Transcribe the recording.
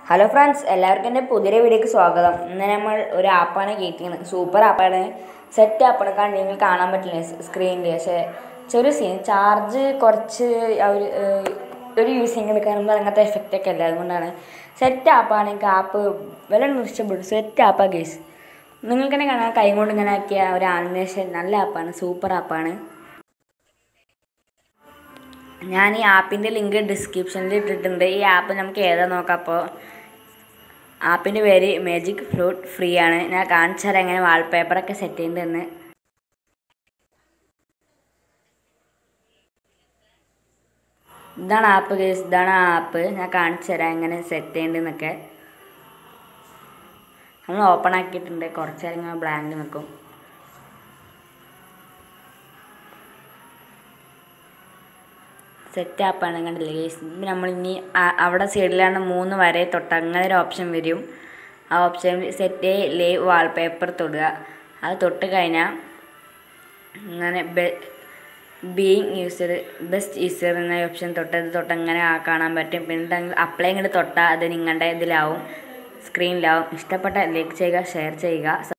hello friends എല്ലാവർക്കും എൻ്റെ പുതിയ വീഡിയോക്ക് സ്വാഗതം ഇന്ന് നമ്മൾ ഒരു ആപ്പാണ് കേട്ടിരിക്കുന്നത് സൂപ്പർ ആപ്പാണ് സെറ്റ് ആപ്പാണ് കാരണം നിങ്ങൾ കാണാൻ പറ്റില്ല സ്ക്രീനിൽ പക്ഷേ ചെറിയ സീൻ ചാർജ് കുറച്ച് ആ ഒരു ഏഹ്, ഒരു യൂസിങ് എടുക്കാനുമ്പോൾ അങ്ങനത്തെ എഫക്റ്റ് ഒക്കെ അല്ല അതുകൊണ്ടാണ് സെറ്റ് ആപ്പാണ് എനിക്ക് ആപ്പ് വില ഇഷ്ടപ്പെട്ടു സെറ്റ് ആപ്പാ കേസ് നിങ്ങൾക്ക് തന്നെ കാണാൻ കൈ കൊണ്ട് ഇങ്ങനെ ആക്കിയ ഒരു ആനിമേഷൻ നല്ല ആപ്പാണ് സൂപ്പർ ആപ്പാണ് ഞാൻ ഈ ആപ്പിൻ്റെ ലിങ്ക് ഡിസ്ക്രിപ്ഷനിൽ ഇട്ടിട്ടുണ്ട് ഈ ആപ്പ് നമുക്ക് ഏതാ നോക്കാം അപ്പോൾ ആപ്പിൻ്റെ പേര് മാജിക് ഫ്ലൂട്ട് ഫ്രീ ആണ് ഞാൻ കാണിച്ചു തരാം എങ്ങനെ വാൾപേപ്പറൊക്കെ സെറ്റ് ചെയ്യേണ്ടതെന്ന് ഇതാണ് ആപ്പ് കേസ് ഇതാണ് ആ ആപ്പ് ഞാൻ കാണിച്ചു തരാം എങ്ങനെ സെറ്റ് ചെയ്യേണ്ടതെന്നൊക്കെ നമ്മൾ ഓപ്പൺ ആക്കിയിട്ടുണ്ട് കുറച്ച് നേരം ഇങ്ങനെ ബ്ലാങ്ക് നിൽക്കും സെറ്റ് ആപ്പാണ് കണ്ടില്ലേ ഗൈസ് നമ്മൾ ഇനി അവിടെ സൈഡിലാണ് മൂന്ന് വരെ തൊട്ട് അങ്ങനെ ഒരു ഓപ്ഷൻ വരും ആ ഓപ്ഷനിൽ സെറ്റ് ലൈവ് വാൾപേപ്പർ തൊടുക അത് തൊട്ട് കഴിഞ്ഞാൽ അങ്ങനെ ബീയിങ് യൂസർ ബെസ്റ്റ് യൂസർ എന്ന ഓപ്ഷൻ തൊട്ടത് തൊട്ട് അങ്ങനെ ആ കാണാൻ പറ്റും പിന്നെ അപ്ലൈ ഇങ്ങോട്ട് തൊട്ടാൽ അത് നിങ്ങളുടെ ഇതിലാവും സ്ക്രീനിലാവും ഇഷ്ടപ്പെട്ട ലൈക്ക് ചെയ്യുക ഷെയർ ചെയ്യുക